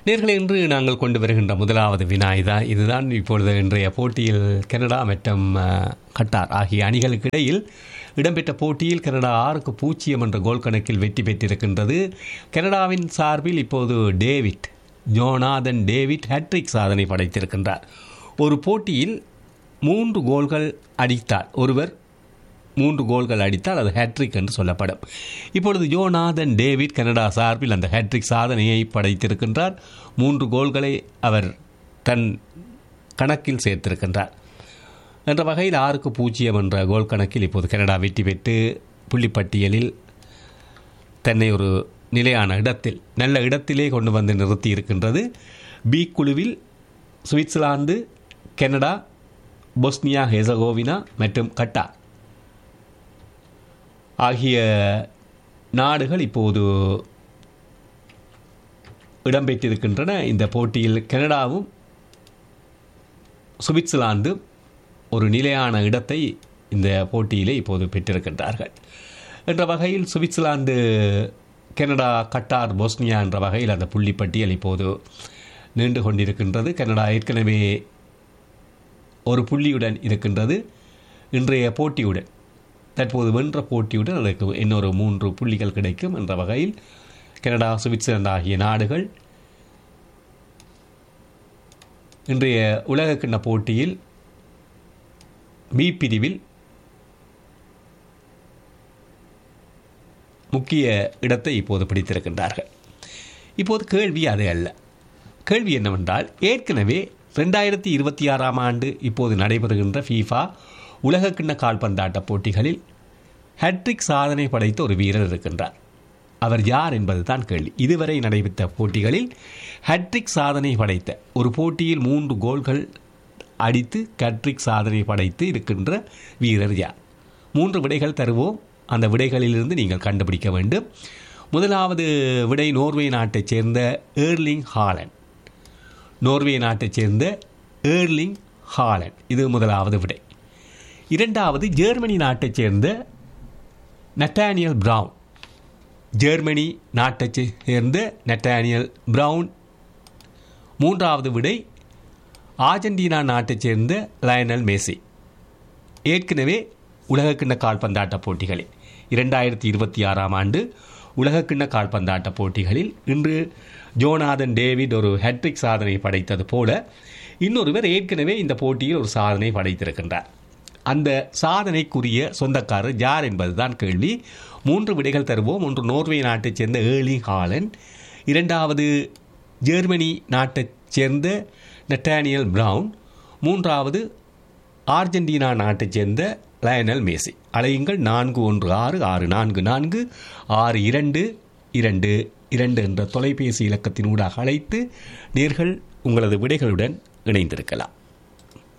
நேர்களை இன்று நாங்கள் கொண்டு வருகின்ற முதலாவது வினாய் தான் இதுதான் இப்பொழுது இன்றைய போட்டியில் கனடா மற்றும் அஹ், கட்டார் ஆகிய அணிகளுக்கு இடையில் இடம்பெற்ற போட்டியில் கனடா ஆறுக்கு பூஜ்ஜியம் என்ற கோல் கணக்கில் வெற்றி பெற்றிருக்கின்றது கனடாவின் சார்பில் இப்போது டேவிட் ஜோனாதன் டேவிட் ஹேட்ரிக் சாதனை படைத்திருக்கின்றார் ஒரு போட்டியில் மூன்று கோல்கள் அடித்தார் ஒருவர் மூன்று கோல்கள் அடித்தால் அது ஹேட்ரிக் என்று சொல்லப்படும் இப்பொழுது ஜோநாதன் டேவிட் கனடா சார்பில் அந்த ஹேட்ரிக் சாதனையை படைத்திருக்கின்றார் மூன்று கோல்களை அவர் தன் கணக்கில் சேர்த்திருக்கின்றார் என்ற வகையில் ஆறுக்கு பூஜ்ஜியம் என்ற கோல் கணக்கில் இப்போது கனடா வெற்றி பெற்று புள்ளிப்பட்டியலில் தன்னை ஒரு நிலையான இடத்தில் நல்ல இடத்திலே கொண்டு வந்து நிறுத்தி இருக்கின்றது பி குழுவில் சுவிட்சர்லாந்து கனடா பொஸ்னியா ஹெசகோவினா மற்றும் கட்டார் ஆகிய நாடுகள் இப்போது இடம்பெற்றிருக்கின்றன இந்த போட்டியில் கனடாவும் சுவிட்சர்லாந்து ஒரு நிலையான இடத்தை இந்த போட்டியிலே இப்போது பெற்றிருக்கின்றார்கள் என்ற வகையில் சுவிட்சர்லாந்து கனடா கட்டார் போஸ்னியா என்ற வகையில் அந்த புள்ளிப்பட்டியல் இப்போது நீண்டு கொண்டிருக்கின்றது கனடா ஏற்கனவே ஒரு புள்ளியுடன் இருக்கின்றது இன்றைய போட்டியுடன் தற்போது வென்ற போட்டியுடன் அதற்கு இன்னொரு மூன்று புள்ளிகள் கிடைக்கும் என்ற வகையில் கனடா சுவிட்சர்லாந்து ஆகிய நாடுகள் இன்றைய உலகக்கிண்ண போட்டியில் பி பிரிவில் முக்கிய இடத்தை இப்போது பிடித்திருக்கின்றார்கள் இப்போது கேள்வி அது அல்ல கேள்வி என்னவென்றால் ஏற்கனவே ரெண்டாயிரத்தி இருபத்தி ஆறாம் ஆண்டு இப்போது நடைபெறுகின்ற ஃபீஃபா உலகக்கிண்ண கால்பந்தாட்ட போட்டிகளில் ஹேட்ரிக் சாதனை படைத்த ஒரு வீரர் இருக்கின்றார் அவர் யார் என்பதுதான் கேள்வி இதுவரை நடைபெற்ற போட்டிகளில் ஹேட்ரிக் சாதனை படைத்த ஒரு போட்டியில் மூன்று கோல்கள் அடித்து ஹேட்ரிக் சாதனை படைத்து இருக்கின்ற வீரர் யார் மூன்று விடைகள் தருவோம் அந்த விடைகளிலிருந்து நீங்கள் கண்டுபிடிக்க வேண்டும் முதலாவது விடை நோர்வே நாட்டைச் சேர்ந்த ஏர்லிங் ஹாலன் நோர்வே நாட்டைச் சேர்ந்த ஏர்லிங் ஹாலன் இது முதலாவது விடை இரண்டாவது ஜெர்மனி நாட்டைச் சேர்ந்த நட்டானியல் பிரவுன் ஜெர்மனி நாட்டைச் சேர்ந்த நட்டானியல் பிரவுன் மூன்றாவது விடை ஆர்ஜென்டினா நாட்டைச் சேர்ந்த லயனல் மேசி ஏற்கனவே உலகக்கிண்ண கால்பந்தாட்ட போட்டிகளில் இரண்டாயிரத்தி இருபத்தி ஆறாம் ஆண்டு உலகக்கிண்ண கால்பந்தாட்ட போட்டிகளில் இன்று ஜோனாதன் டேவிட் ஒரு ஹேட்ரிக் சாதனை படைத்தது போல இன்னொருவர் ஏற்கனவே இந்த போட்டியில் ஒரு சாதனை படைத்திருக்கின்றார் அந்த சாதனைக்குரிய சொந்தக்காரர் யார் என்பதுதான் கேள்வி மூன்று விடைகள் தருவோம் ஒன்று நோர்வே நாட்டைச் சேர்ந்த ஏர்லி ஹாலன் இரண்டாவது ஜெர்மனி நாட்டைச் சேர்ந்த நெட்டானியல் பிரவுன் மூன்றாவது ஆர்ஜென்டினா நாட்டைச் சேர்ந்த லயனல் மேசி அலையுங்கள் நான்கு ஒன்று ஆறு ஆறு நான்கு நான்கு ஆறு இரண்டு இரண்டு இரண்டு என்ற தொலைபேசி இலக்கத்தின் ஊடாக அழைத்து நேர்கள் உங்களது விடைகளுடன் இணைந்திருக்கலாம்